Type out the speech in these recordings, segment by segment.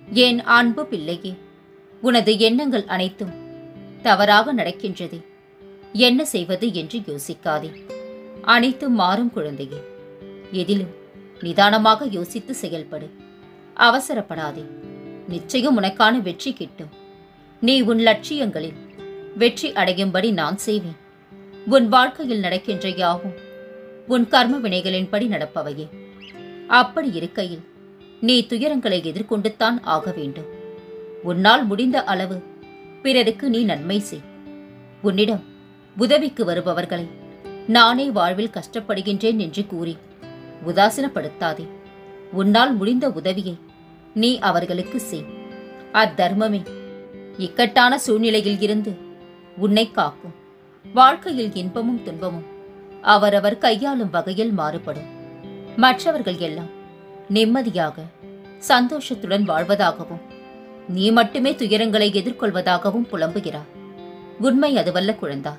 என் அன்பு பிள்ளையே உனது எண்ணங்கள் அனைத்தும் தவறாக நடக்கின்றதே என்ன செய்வது என்று யோசிக்காதே அனைத்தும் மாறும் குழந்தையே எதிலும் நிதானமாக யோசித்து செயல்படு அவசரப்படாதே நிச்சயம் உனக்கான வெற்றி கிட்டும் நீ உன் லட்சியங்களில் வெற்றி அடையும்படி நான் செய்வேன் உன் வாழ்க்கையில் நடக்கின்ற யாவும் உன் கர்ம வினைகளின்படி நடப்பவையே அப்படி இருக்கையில் நீ துயரங்களை எதிர்கொண்டுத்தான் ஆக வேண்டும் உன்னால் முடிந்த அளவு பிறருக்கு நீ நன்மை செய் உன்னிடம் உதவிக்கு வருபவர்களை நானே வாழ்வில் கஷ்டப்படுகின்றேன் என்று கூறி உதாசீனப்படுத்தாதே உன்னால் முடிந்த உதவியை நீ அவர்களுக்கு செய் அத்தர்மமே இக்கட்டான சூழ்நிலையில் இருந்து உன்னை காக்கும் வாழ்க்கையில் இன்பமும் துன்பமும் அவரவர் கையாளும் வகையில் மாறுபடும் மற்றவர்கள் எல்லாம் நிம்மதியாக சந்தோஷத்துடன் வாழ்வதாகவும் நீ மட்டுமே துயரங்களை எதிர்கொள்வதாகவும் புலம்புகிறார் உண்மை அதுவல்ல குழந்தா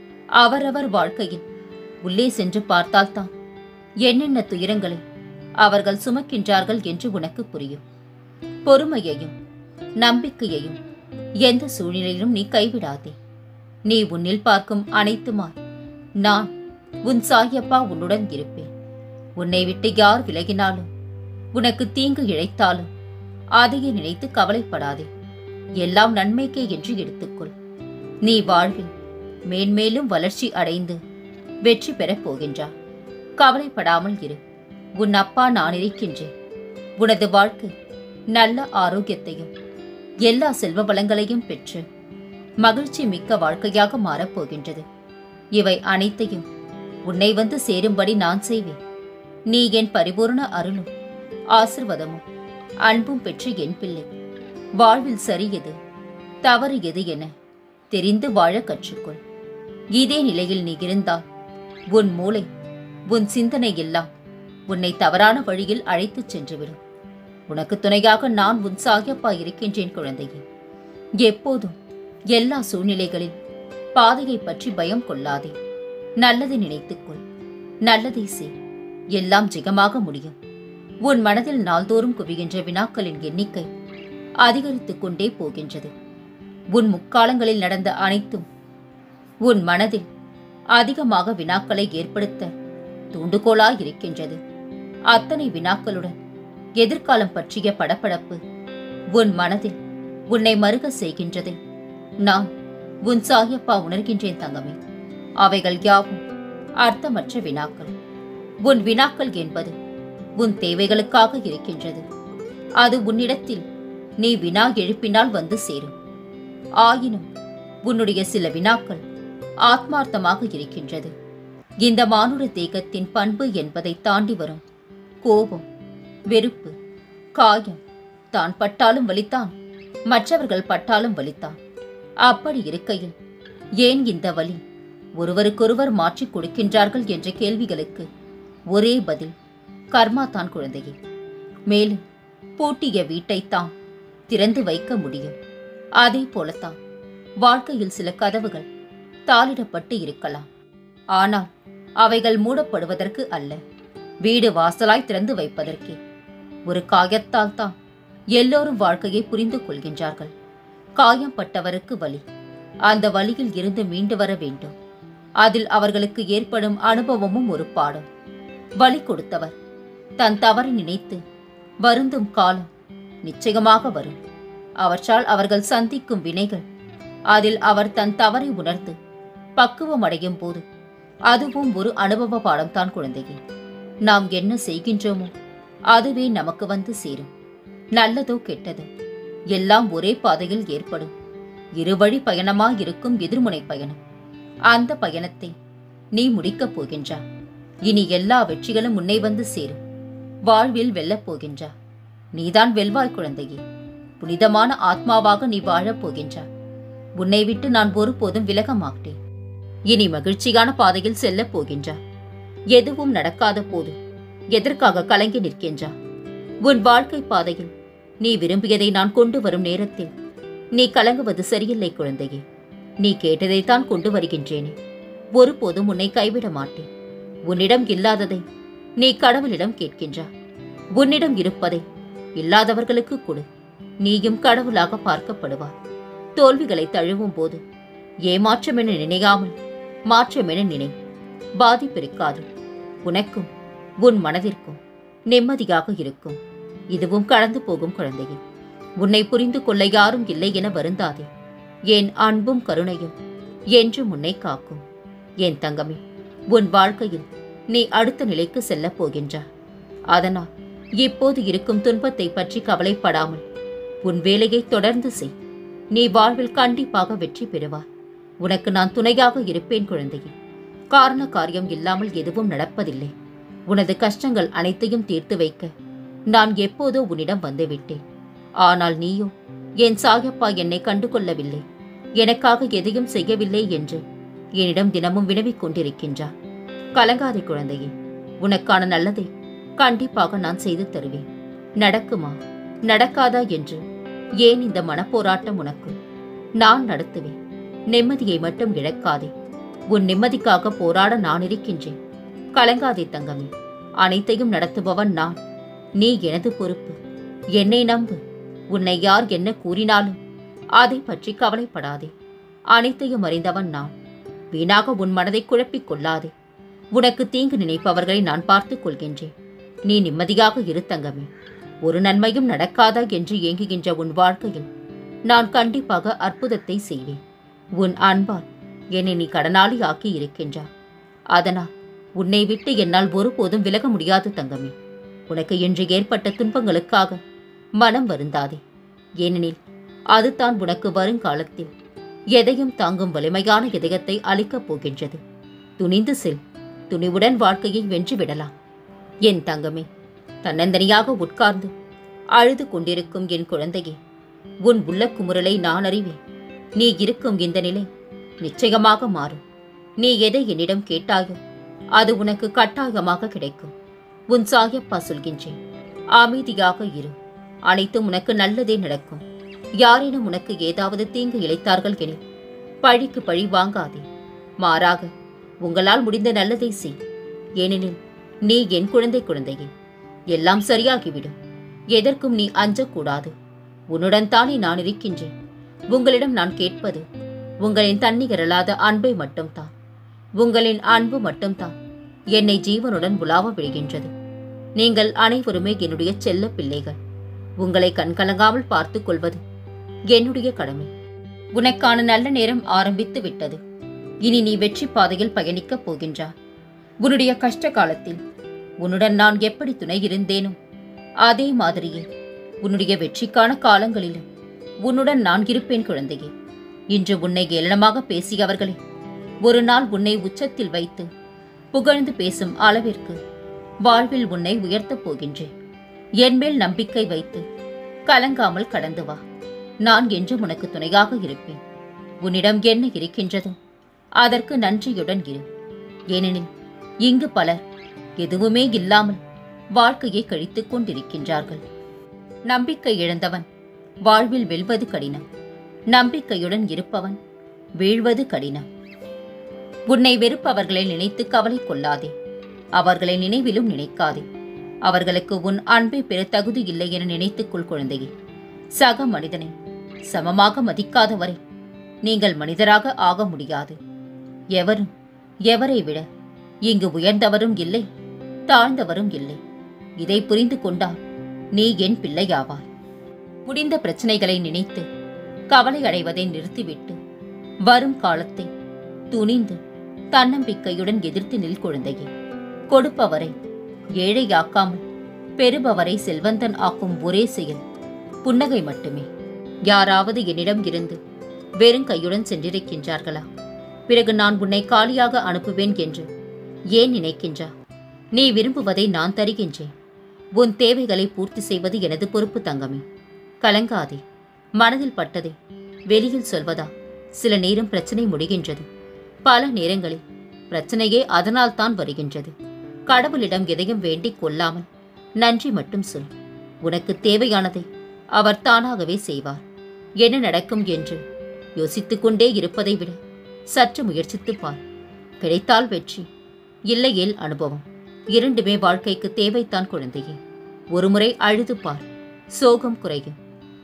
அவரவர் வாழ்க்கையில் உள்ளே சென்று பார்த்தால்தான் என்னென்ன துயரங்களை அவர்கள் சுமக்கின்றார்கள் என்று உனக்கு புரியும் பொறுமையையும் நம்பிக்கையையும் எந்த சூழ்நிலையிலும் நீ கைவிடாதே நீ உன்னில் பார்க்கும் அனைத்துமாய் நான் உன் சாயப்பா உன்னுடன் இருப்பேன் உன்னை விட்டு யார் விலகினாலும் உனக்கு தீங்கு இழைத்தாலும் அதையே நினைத்து கவலைப்படாதே எல்லாம் நன்மைக்கே என்று எடுத்துக்கொள் நீ வாழ்வில் மேன்மேலும் வளர்ச்சி அடைந்து வெற்றி பெறப் போகின்றாய் கவலைப்படாமல் இரு உன் அப்பா நான் இருக்கின்றேன் உனது வாழ்க்கை நல்ல ஆரோக்கியத்தையும் எல்லா செல்வ வளங்களையும் பெற்று மகிழ்ச்சி மிக்க வாழ்க்கையாக மாறப்போகின்றது இவை அனைத்தையும் உன்னை வந்து சேரும்படி நான் செய்வேன் நீ என் பரிபூர்ண அருளும் ஆசிர்வாதமும் அன்பும் பெற்று என் பிள்ளை வாழ்வில் சரி எது தவறு எது என தெரிந்து வாழ கற்றுக்கொள் இதே நிலையில் நீ இருந்தால் உன் மூளை உன் சிந்தனை எல்லாம் உன்னை தவறான வழியில் அழைத்துச் சென்றுவிடும் உனக்கு துணையாக நான் உன் சாயப்பா இருக்கின்றேன் குழந்தையே எப்போதும் எல்லா சூழ்நிலைகளில் பாதையை பற்றி பயம் கொள்ளாதே நல்லதை நினைத்துக்கொள் நல்லதை செய் எல்லாம் ஜெகமாக முடியும் உன் மனதில் நாள்தோறும் குவிகின்ற வினாக்களின் எண்ணிக்கை அதிகரித்துக் கொண்டே போகின்றது உன் முக்காலங்களில் நடந்த அனைத்தும் உன் மனதில் அதிகமாக வினாக்களை ஏற்படுத்த தூண்டுகோலாய் இருக்கின்றது அத்தனை வினாக்களுடன் எதிர்காலம் பற்றிய படபடப்பு உன் மனதில் உன்னை மறுக செய்கின்றது நான் உன் சாயப்பா உணர்கின்றேன் தங்கமே அவைகள் யாவும் அர்த்தமற்ற வினாக்கள் உன் வினாக்கள் என்பது உன் தேவைகளுக்காக இருக்கின்றது அது உன்னிடத்தில் நீ வினா எழுப்பினால் வந்து சேரும் ஆயினும் உன்னுடைய சில வினாக்கள் ஆத்மார்த்தமாக இருக்கின்றது இந்த மானுட தேகத்தின் பண்பு என்பதை தாண்டி வரும் கோபம் வெறுப்பு காயம் தான் பட்டாலும் வலித்தான் மற்றவர்கள் பட்டாலும் வலித்தான் அப்படி இருக்கையில் ஏன் இந்த வலி ஒருவருக்கொருவர் மாற்றிக் கொடுக்கின்றார்கள் என்ற கேள்விகளுக்கு ஒரே பதில் கர்மா தான் குழந்தையே மேலும் பூட்டிய வீட்டைத்தான் திறந்து வைக்க முடியும் அதே போலத்தான் வாழ்க்கையில் சில கதவுகள் தாளிடப்பட்டு இருக்கலாம் ஆனால் அவைகள் மூடப்படுவதற்கு அல்ல வீடு வாசலாய் திறந்து வைப்பதற்கே ஒரு காயத்தால் தான் எல்லோரும் வாழ்க்கையை புரிந்து கொள்கின்றார்கள் காயம் பட்டவருக்கு வலி அந்த வலியில் இருந்து மீண்டு வர வேண்டும் அதில் அவர்களுக்கு ஏற்படும் அனுபவமும் ஒரு பாடம் வலி கொடுத்தவர் தன் தவறை நினைத்து வருந்தும் காலம் நிச்சயமாக வரும் அவற்றால் அவர்கள் சந்திக்கும் வினைகள் அதில் அவர் தன் தவறை உணர்ந்து பக்குவம் அடையும் போது அதுவும் ஒரு அனுபவ பாடம்தான் குழந்தையே நாம் என்ன செய்கின்றோமோ அதுவே நமக்கு வந்து சேரும் நல்லதோ கெட்டதோ எல்லாம் ஒரே பாதையில் ஏற்படும் இருவழி பயணமாயிருக்கும் எதிர்முனை பயணம் அந்த பயணத்தை நீ முடிக்கப் போகின்றா இனி எல்லா வெற்றிகளும் உன்னை வந்து சேரும் வாழ்வில் வெல்லப் போகின்றா நீதான் வெல்வாய் குழந்தையே புனிதமான ஆத்மாவாக நீ வாழப் போகின்றா உன்னை விட்டு நான் ஒருபோதும் விலக மாட்டேன் இனி மகிழ்ச்சியான பாதையில் செல்லப் போகின்றா எதுவும் நடக்காத போது எதற்காக கலங்கி நிற்கின்றா உன் வாழ்க்கை பாதையில் நீ விரும்பியதை நான் கொண்டு வரும் நேரத்தில் நீ கலங்குவது சரியில்லை குழந்தையே நீ கேட்டதைத்தான் கொண்டு வருகின்றேனே ஒருபோதும் உன்னை கைவிட மாட்டேன் உன்னிடம் இல்லாததை நீ கடவுளிடம் கேட்கின்றா உன்னிடம் இருப்பதை இல்லாதவர்களுக்கு கொடு நீயும் கடவுளாக பார்க்கப்படுவார் தோல்விகளை தழுவும் போது ஏமாற்றம் என நினையாமல் மாற்றம் என நினை பாதிப்பிருக்காது உனக்கும் உன் மனதிற்கும் நிம்மதியாக இருக்கும் இதுவும் கடந்து போகும் குழந்தையே உன்னை புரிந்து கொள்ள யாரும் இல்லை என வருந்தாதே என் அன்பும் கருணையும் என்றும் உன்னை காக்கும் என் தங்கமே உன் வாழ்க்கையில் நீ அடுத்த நிலைக்கு செல்லப் போகின்றாய் அதனால் இப்போது இருக்கும் துன்பத்தை பற்றி கவலைப்படாமல் உன் வேலையை தொடர்ந்து செய் நீ வாழ்வில் கண்டிப்பாக வெற்றி பெறுவாய் உனக்கு நான் துணையாக இருப்பேன் குழந்தையே காரண காரியம் இல்லாமல் எதுவும் நடப்பதில்லை உனது கஷ்டங்கள் அனைத்தையும் தீர்த்து வைக்க நான் எப்போதோ உன்னிடம் வந்துவிட்டேன் ஆனால் நீயோ என் சாயப்பா என்னை கண்டு கொள்ளவில்லை எனக்காக எதையும் செய்யவில்லை என்று என்னிடம் தினமும் வினவிக் கொண்டிருக்கின்றார் கலங்காதே குழந்தையே உனக்கான நல்லதை கண்டிப்பாக நான் செய்து தருவேன் நடக்குமா நடக்காதா என்று ஏன் இந்த மனப்போராட்டம் உனக்கு நான் நடத்துவேன் நிம்மதியை மட்டும் இழக்காதே உன் நிம்மதிக்காக போராட நான் இருக்கின்றேன் கலங்காதே தங்கமே அனைத்தையும் நடத்துபவன் நான் நீ எனது பொறுப்பு என்னை நம்பு உன்னை யார் என்ன கூறினாலும் அதை பற்றி கவலைப்படாதே அனைத்தையும் அறிந்தவன் நான் வீணாக உன் மனதை குழப்பிக் கொள்ளாதே உனக்கு தீங்கு நினைப்பவர்களை நான் பார்த்துக் கொள்கின்றேன் நீ நிம்மதியாக இரு தங்கமே ஒரு நன்மையும் நடக்காதா என்று ஏங்குகின்ற உன் வாழ்க்கையில் நான் கண்டிப்பாக அற்புதத்தை செய்வேன் உன் அன்பால் என்னை நீ கடனாளி ஆக்கி இருக்கின்றாய் அதனால் உன்னை விட்டு என்னால் ஒருபோதும் விலக முடியாது தங்கமே உனக்கு இன்று ஏற்பட்ட துன்பங்களுக்காக மனம் வருந்தாதே ஏனெனில் அதுதான் உனக்கு வருங்காலத்தில் எதையும் தாங்கும் வலிமையான இதயத்தை அளிக்கப் போகின்றது துணிந்து செல் துணிவுடன் வாழ்க்கையை வென்று விடலாம் என் தங்கமே தன்னந்தனியாக உட்கார்ந்து அழுது கொண்டிருக்கும் என் குழந்தையே உன் உள்ள குமுறலை நான் அறிவேன் நீ இருக்கும் இந்த நிலை நிச்சயமாக மாறும் நீ எதை என்னிடம் கேட்டாயோ அது உனக்கு கட்டாயமாக கிடைக்கும் உன் சாயப்பா சொல்கின்றேன் அமைதியாக இரு அனைத்தும் உனக்கு நல்லதே நடக்கும் யாரேனும் உனக்கு ஏதாவது தீங்கு இழைத்தார்கள் எனில் பழிக்கு பழி வாங்காதே மாறாக உங்களால் முடிந்த நல்லதை செய் ஏனெனில் நீ என் குழந்தை குழந்தையே எல்லாம் சரியாகிவிடும் எதற்கும் நீ அஞ்சக்கூடாது உன்னுடன் தானே நான் இருக்கின்றேன் உங்களிடம் நான் கேட்பது உங்களின் தன்னிகரலாத அன்பை மட்டும்தான் உங்களின் அன்பு மட்டும்தான் என்னை ஜீவனுடன் உலாவ விடுகின்றது நீங்கள் அனைவருமே என்னுடைய செல்ல பிள்ளைகள் உங்களை கண்கலங்காமல் பார்த்துக் கொள்வது என்னுடைய கடமை உனக்கான நல்ல நேரம் ஆரம்பித்து விட்டது இனி நீ வெற்றி பாதையில் பயணிக்கப் போகின்றாய் உன்னுடைய கஷ்ட காலத்தில் உன்னுடன் நான் எப்படி துணை இருந்தேனோ அதே மாதிரியே உன்னுடைய வெற்றிக்கான காலங்களிலும் உன்னுடன் நான் இருப்பேன் குழந்தையே இன்று உன்னை ஏளனமாக பேசியவர்களே ஒரு நாள் உன்னை உச்சத்தில் வைத்து புகழ்ந்து பேசும் அளவிற்கு வாழ்வில் உன்னை உயர்த்தப் போகின்றேன் என்மேல் நம்பிக்கை வைத்து கலங்காமல் கடந்து வா நான் என்றும் உனக்கு துணையாக இருப்பேன் உன்னிடம் என்ன இருக்கின்றதோ அதற்கு நன்றியுடன் இரு ஏனெனில் இங்கு பலர் எதுவுமே இல்லாமல் வாழ்க்கையை கழித்துக் கொண்டிருக்கின்றார்கள் நம்பிக்கை இழந்தவன் வாழ்வில் வெல்வது கடினம் நம்பிக்கையுடன் இருப்பவன் வீழ்வது கடினம் உன்னை வெறுப்பவர்களை நினைத்து கவலை கொள்ளாதே அவர்களை நினைவிலும் நினைக்காதே அவர்களுக்கு உன் அன்பை பெற தகுதி இல்லை என நினைத்துக்கொள் குழந்தையே சக மனிதனை சமமாக மதிக்காதவரை நீங்கள் மனிதராக ஆக முடியாது எவரும் எவரை விட இங்கு உயர்ந்தவரும் இல்லை தாழ்ந்தவரும் இல்லை இதை புரிந்து கொண்டால் நீ என் பிள்ளையாவாய் முடிந்த பிரச்சனைகளை நினைத்து கவலை அடைவதை நிறுத்திவிட்டு வரும் காலத்தை துணிந்து தன்னம்பிக்கையுடன் எதிர்த்து நில் குழந்தையே கொடுப்பவரை ஏழையாக்காமல் பெறுபவரை செல்வந்தன் ஆக்கும் ஒரே செயல் புன்னகை மட்டுமே யாராவது என்னிடம் இருந்து வெறும் கையுடன் சென்றிருக்கின்றார்களா பிறகு நான் உன்னை காலியாக அனுப்புவேன் என்று ஏன் நினைக்கின்றா நீ விரும்புவதை நான் தருகின்றேன் உன் தேவைகளை பூர்த்தி செய்வது எனது பொறுப்பு தங்கமே கலங்காதே மனதில் பட்டதை வெளியில் சொல்வதா சில நேரம் பிரச்சனை முடிகின்றது பல நேரங்களில் பிரச்சனையே அதனால் தான் வருகின்றது கடவுளிடம் எதையும் வேண்டிக் கொள்ளாமல் நன்றி மட்டும் சொல் உனக்கு தேவையானதை அவர் தானாகவே செய்வார் என்ன நடக்கும் என்று யோசித்துக் கொண்டே இருப்பதை விட சற்று முயற்சித்துப் பார் கிடைத்தால் வெற்றி இல்லையேல் அனுபவம் இரண்டுமே வாழ்க்கைக்கு தேவைத்தான் குழந்தையே ஒருமுறை அழுது பார் சோகம் குறையும்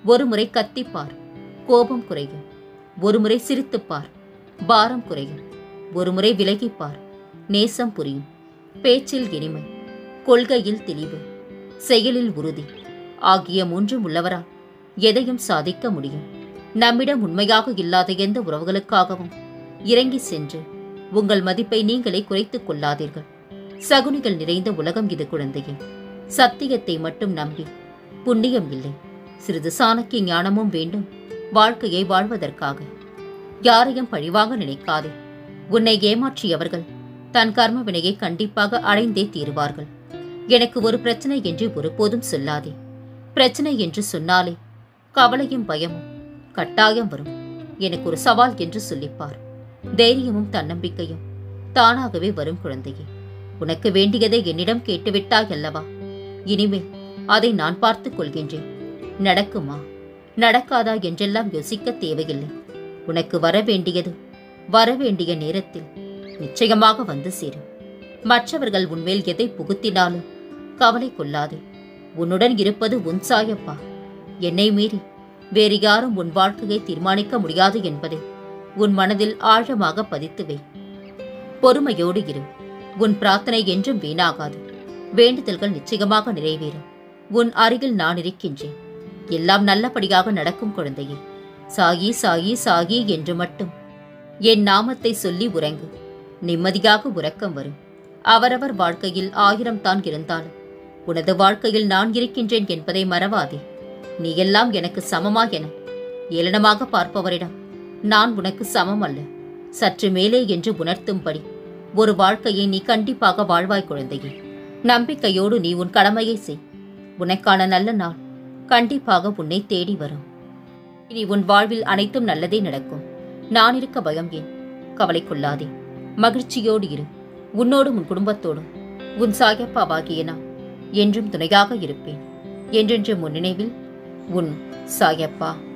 ஒருமுறை கத்திப்பார் கோபம் குறையும் ஒருமுறை சிரித்துப்பார் பாரம் குறையும் ஒருமுறை விலகிப்பார் நேசம் புரியும் பேச்சில் இனிமை கொள்கையில் தெளிவு செயலில் உறுதி ஆகிய மூன்றும் உள்ளவரால் எதையும் சாதிக்க முடியும் நம்மிடம் உண்மையாக இல்லாத எந்த உறவுகளுக்காகவும் இறங்கி சென்று உங்கள் மதிப்பை நீங்களே குறைத்துக் கொள்ளாதீர்கள் சகுனிகள் நிறைந்த உலகம் இது குழந்தையே சத்தியத்தை மட்டும் நம்பி புண்ணியம் இல்லை சிறிது சாணக்கிய ஞானமும் வேண்டும் வாழ்க்கையை வாழ்வதற்காக யாரையும் பழிவாங்க நினைக்காதே உன்னை ஏமாற்றியவர்கள் தன் கர்ம வினையை கண்டிப்பாக அடைந்தே தீருவார்கள் எனக்கு ஒரு பிரச்சனை என்று ஒருபோதும் சொல்லாதே பிரச்சனை என்று சொன்னாலே கவலையும் பயமும் கட்டாயம் வரும் எனக்கு ஒரு சவால் என்று சொல்லிப்பார் தைரியமும் தன்னம்பிக்கையும் தானாகவே வரும் குழந்தையே உனக்கு வேண்டியதை என்னிடம் கேட்டுவிட்டாய் அல்லவா இனிமேல் அதை நான் பார்த்துக் கொள்கின்றேன் நடக்குமா நடக்காதா என்றெல்லாம் யோசிக்க தேவையில்லை உனக்கு வர வேண்டியது வர வேண்டிய நேரத்தில் நிச்சயமாக வந்து சேரும் மற்றவர்கள் உன்மேல் எதை புகுத்தினாலும் கவலை கொள்ளாதே உன்னுடன் இருப்பது உன் சாயப்பா என்னை மீறி வேறு யாரும் உன் வாழ்க்கையை தீர்மானிக்க முடியாது என்பதை உன் மனதில் ஆழமாக பதித்து வை பொறுமையோடு இரு உன் பிரார்த்தனை என்றும் வீணாகாது வேண்டுதல்கள் நிச்சயமாக நிறைவேறும் உன் அருகில் நான் இருக்கின்றேன் எல்லாம் நல்லபடியாக நடக்கும் குழந்தையே சாயி சாயி சாயி என்று மட்டும் என் நாமத்தை சொல்லி உறங்கு நிம்மதியாக உறக்கம் வரும் அவரவர் வாழ்க்கையில் ஆயிரம் தான் இருந்தாலும் உனது வாழ்க்கையில் நான் இருக்கின்றேன் என்பதை மறவாதே நீ எல்லாம் எனக்கு சமமா என ஏளனமாக பார்ப்பவரிடம் நான் உனக்கு சமம் அல்ல சற்று மேலே என்று உணர்த்தும்படி ஒரு வாழ்க்கையை நீ கண்டிப்பாக வாழ்வாய் குழந்தையே நம்பிக்கையோடு நீ உன் கடமையை செய் உனக்கான நல்ல நாள் கண்டிப்பாக உன்னை தேடி வரும் இனி உன் வாழ்வில் அனைத்தும் நல்லதே நடக்கும் நான் இருக்க பயம் ஏன் கவலை கொள்ளாதே மகிழ்ச்சியோடு இரு உன்னோடும் உன் குடும்பத்தோடும் உன் சாயப்பாவாகிய நான் என்றும் துணையாக இருப்பேன் என்றென்று முன் நினைவில் உன் சாயப்பா